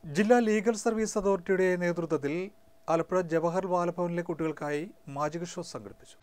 ജില്ലാ legal service അതോറിറ്റിയുടെ നേതൃത്വത്തിൽ ആലപ്പുഴ ജവഹർ ബാലഭവനിലെ കുട്ടികൾക്കായി മാജിക് ഷോ സംഘടിപ്പിച്ചു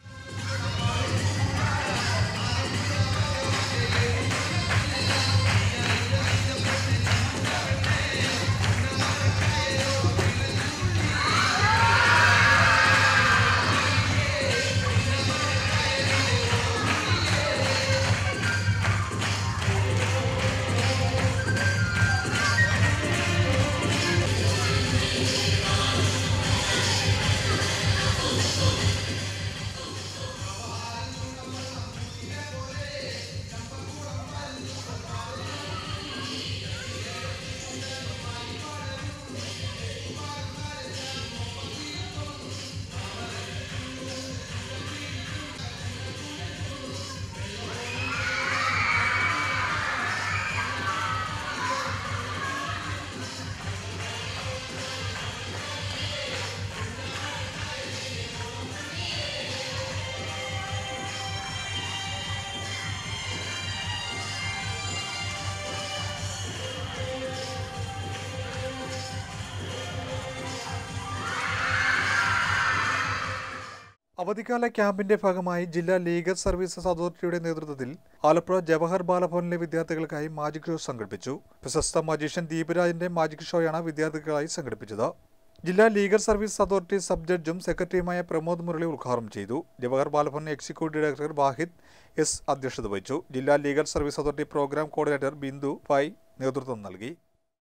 അവധിക്കാല ക്യാമ്പിന്റെ ഭാഗമായി ജില്ലാ ലീഗൽ സർവീസസ് അതോറിറ്റിയുടെ നേതൃത്വത്തിൽ ആലപ്പുഴ ജവഹർ ബാലഭവനിലെ വിദ്യാർത്ഥികൾക്കായി മാജിക് ഷോ സംഘടിപ്പിച്ചു പ്രശസ്ത മജീഷ്യൻ ദീപരാജിന്റെ മാജിക് ഷോയാണ് വിദ്യാർത്ഥികളായി സംഘടിപ്പിച്ചത് ജില്ലാ ലീഗൽ സർവീസ് അതോറിറ്റി സബ് ജഡ്ജും സെക്രട്ടറിയുമായ പ്രമോദ് മുരളി ഉദ്ഘാടനം ചെയ്തു ജവഹർ ബാലഭവൻ എക്സിക്യൂട്ടീവ് ഡയറക്ടർ വാഹിദ് എസ് അധ്യക്ഷത വഹിച്ചു ജില്ലാ legal service authority programme coordinator Bindu ഫൈ നേതൃത്വം നൽകി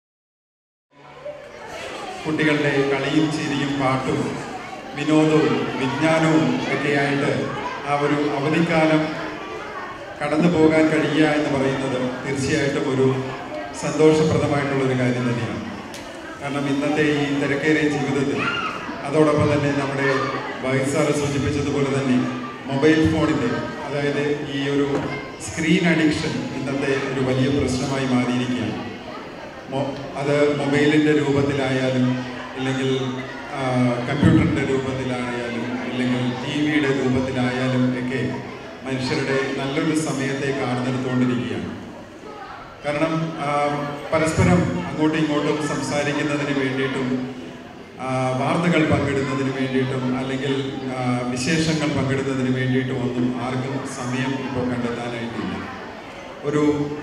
കുട്ടികളുടെ കളിയും ചിരിയും പാട്ടും വിനോദവും വിജ്ഞാനവും ഒക്കെയായിട്ട് ആ ഒരു അവധിക്കാലം കടന്നു പോകാൻ കഴിയുക എന്ന് പറയുന്നത് തീർച്ചയായിട്ടും ഒരു സന്തോഷപ്രദമായിട്ടുള്ളൊരു കാര്യം തന്നെയാണ് കാരണം ഇന്നത്തെ ഈ തിരക്കേറിയ ജീവിതത്തിൽ അതോടൊപ്പം തന്നെ നമ്മുടെ വൈസ് സാറ് സൂചിപ്പിച്ചതുപോലെ തന്നെ മൊബൈൽ ഫോണിൻ്റെ അതായത് ഈ ഒരു സ്ക്രീൻ അഡിക്ഷൻ ഇന്നത്തെ ഒരു വലിയ പ്രശ്നമായി മാറിയിരിക്കുകയാണ് മൊ- അത് മൊബൈലിൻ്റെ രൂപത്തിലായാലും ഇല്ലെങ്കിൽ ആ, കമ്പ്യൂട്ടറിൻ്റെ രൂപത്തിലായാലും ഇല്ലെങ്കിൽ ടി വിയുടെ രൂപത്തിലായാലും ഒക്കെ മനുഷ്യരുടെ നല്ലൊരു സമയത്തെ കാർന്നെടുത്തുകൊണ്ടിരിക്കുകയാണ് കാരണം ആ, പരസ്പരം അങ്ങോട്ടും ഇങ്ങോട്ടും സംസാരിക്കുന്നതിന് വേണ്ടിയിട്ടും ആ, വാർത്തകൾ പങ്കിടുന്നതിന് വേണ്ടിയിട്ടും അല്ലെങ്കിൽ ആ, വിശേഷങ്ങൾ പങ്കിടുന്നതിന് വേണ്ടിയിട്ടും ഒന്നും ആർക്കും സമയം ഇപ്പോൾ കണ്ടെത്താനായിട്ടില്ല ഒരു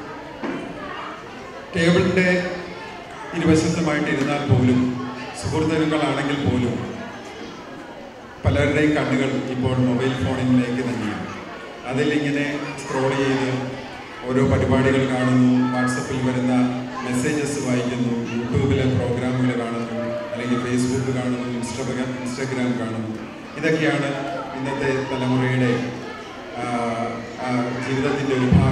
ടേബിളിൻ്റെ ഇരുവശത്തുമായിട്ട് ഇരുന്നാൽ പോലും സുഹൃത്തുക്കളാണെങ്കിൽ പോലും പലരുടെയും കണ്ണുകൾ ഇപ്പോൾ മൊബൈൽ ഫോണിലേക്ക് തന്നെയാണ് അതിലിങ്ങനെ സ്ക്രോൾ ചെയ്ത് ഓരോ പരിപാടികൾ കാണുന്നു വാട്സപ്പിൽ വരുന്ന മെസ്സേജസ് വായിക്കുന്നു യൂട്യൂബിലെ പ്രോഗ്രാമുകൾ കാണുന്നു അല്ലെങ്കിൽ ഫേസ്ബുക്ക് കാണുന്നു ഇൻസ്റ്റാഗ്രാം ഇൻസ്റ്റാഗ്രാം കാണുന്നു ഇതൊക്കെയാണ് ഇന്നത്തെ തലമുറയുടെ ആ, ആ, ജീവിതത്തിൻ്റെ ഒരു ഭാഗം